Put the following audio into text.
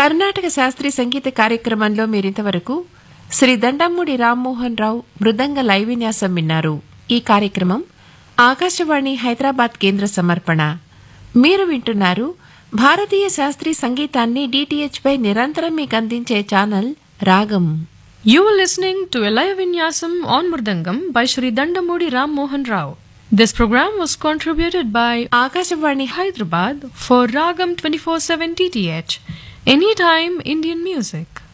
కర్ణాటక శాస్త్రీయ సంగీత కార్యక్రమంలో మీరింతవరకు శ్రీ దండమ్మూడి రామ్మోహన్ రావు మృదంగ లైవ్ విన్యాసం విన్నారు ఈ కార్యక్రమం ఆకాశవాణి హైదరాబాద్ కేంద్ర సమర్పణ మీరు వింటున్నారు భారతీయ శాస్త్రీయ సంగీతాన్ని డిటిహెచ్ పై నిరంతరం మీకు అందించే ఛానల్ రాగం You were listening to a live vinyasam on Murdangam by Sri Dandamudi Ram Mohan Rao. This program was contributed by Akashvani Hyderabad for Ragam 24/7 TTH. Anytime Indian music.